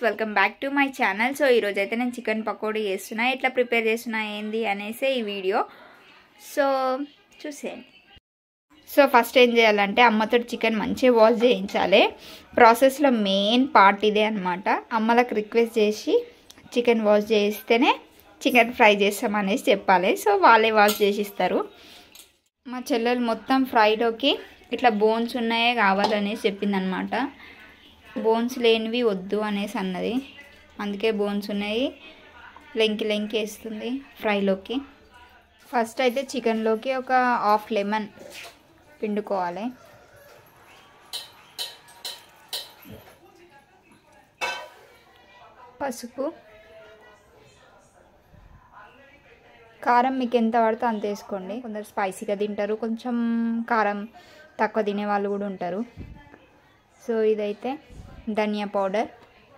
Welcome back to my channel so ఈరోజు అయితే నేను చికెన్ పకోడీ చేస్తున్నా ఎట్లా ప్రిపేర్ చేస్తున్నా ఏంది అనేసి ఈ వీడియో సో చూసేయండి సో ఫస్ట్ ఏం చేయాలంటే అమ్మతో చికెన్ మంచిగా వాష్ చేయించాలి ప్రాసెస్లో మెయిన్ పార్ట్ ఇదే అనమాట అమ్మలకు రిక్వెస్ట్ చేసి చికెన్ వాష్ చేయిస్తేనే చికెన్ ఫ్రై చేస్తామనేసి చెప్పాలి సో వాళ్ళే వాష్ చేసిస్తారు మా చెల్లెలు మొత్తం ఫ్రైలోకి ఇట్లా బోన్స్ ఉన్నాయే కావాలనేసి చెప్పిందనమాట బోన్స్ లేనివి వద్దు అనేసి అన్నది అందుకే బోన్స్ ఉన్నాయి లెంకి లెంకి వేస్తుంది ఫ్రైలోకి ఫస్ట్ అయితే చికెన్లోకి ఒక హాఫ్ లెమన్ పిండుకోవాలి పసుపు కారం మీకు ఎంత పడితే అంత వేసుకోండి కొందరు స్పైసీగా తింటారు కొంచెం కారం తక్కువ తినే వాళ్ళు కూడా ఉంటారు సో ఇదైతే ధనియా పౌడర్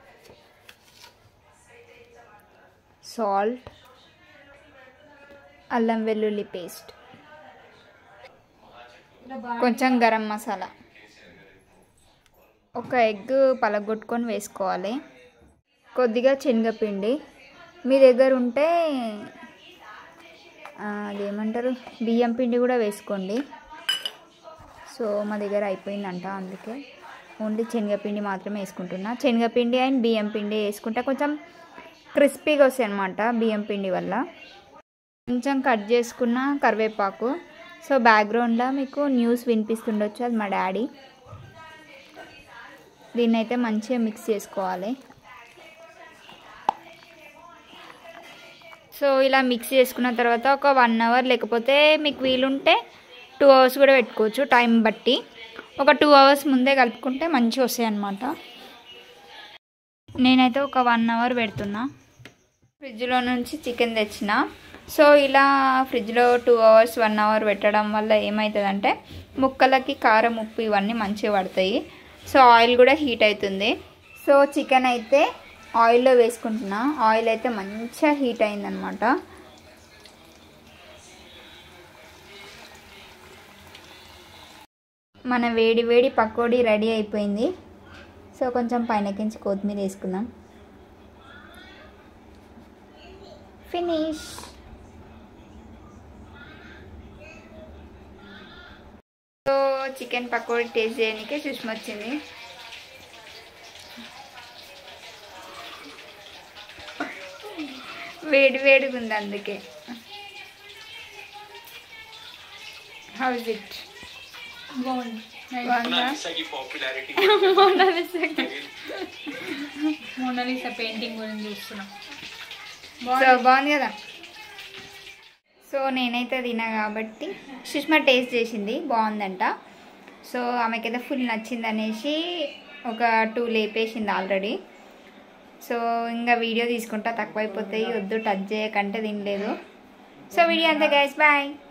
సాల్ట్ అల్లం వెల్లుల్లి పేస్ట్ కొంచెం గరం మసాలా ఒక ఎగ్ పలగొట్టుకొని వేసుకోవాలి కొద్దిగా శనగపిండి మీ దగ్గర ఉంటే అదేమంటారు బియ్యం పిండి కూడా వేసుకోండి సో మా దగ్గర అయిపోయిందంట అందుకే ఓన్లీ శనగపిండి మాత్రమే వేసుకుంటున్నా శనగపిండి అండ్ బియ్యం పిండి వేసుకుంటే కొంచెం క్రిస్పీగా వస్తాయి అనమాట బియ్యం పిండి వల్ల కొంచెం కట్ చేసుకున్న కరివేపాకు సో బ్యాక్గ్రౌండ్లో మీకు న్యూస్ వినిపిస్తుండొచ్చు అది మా డాడీ దీన్ని అయితే మంచిగా మిక్స్ చేసుకోవాలి సో ఇలా మిక్స్ చేసుకున్న తర్వాత ఒక వన్ అవర్ లేకపోతే మీకు వీలుంటే టూ అవర్స్ కూడా పెట్టుకోవచ్చు టైం బట్టి ఒక టూ అవర్స్ ముందే కలుపుకుంటే మంచిగా వస్తాయి అన్నమాట నేనైతే ఒక వన్ అవర్ పెడుతున్నా ఫ్రిడ్జ్లో నుంచి చికెన్ తెచ్చిన సో ఇలా ఫ్రిడ్జ్లో టూ అవర్స్ వన్ అవర్ పెట్టడం వల్ల ఏమవుతుందంటే ముక్కలకి కారం ఉప్పు ఇవన్నీ మంచిగా పడతాయి సో ఆయిల్ కూడా హీట్ అవుతుంది సో చికెన్ అయితే ఆయిల్లో వేసుకుంటున్నా ఆయిల్ అయితే మంచిగా హీట్ అయిందనమాట మన వేడి వేడి పకోడీ రెడీ అయిపోయింది సో కొంచెం పైనకించి కొత్తిమీర వేసుకుందాం finish so chicken pakodi taste చేయడానికి సుష్మ వచ్చింది వేడి వేడిగా ఉంది అందుకే హౌ ఇస్ ఇట్ బాగుంది బాగుందా की पॉपुलैरिटी మోనాలిసాకి. మోనాలిసా పెయింటింగ్ గురించి చూస్తున్నాం సో బాగుంది కదా సో నేనైతే తినా కాబట్టి సుష్మా టేస్ట్ చేసింది బాగుందంట సో ఆమెకైతే ఫుల్ నచ్చింది అనేసి ఒక టూ లేపేసింది ఆల్రెడీ సో ఇంకా వీడియో తీసుకుంటా తక్కువైపోతాయి వద్దు టచ్ చేయకంటే తినలేదు సో వీడియో అంతా గైస్ బాయ్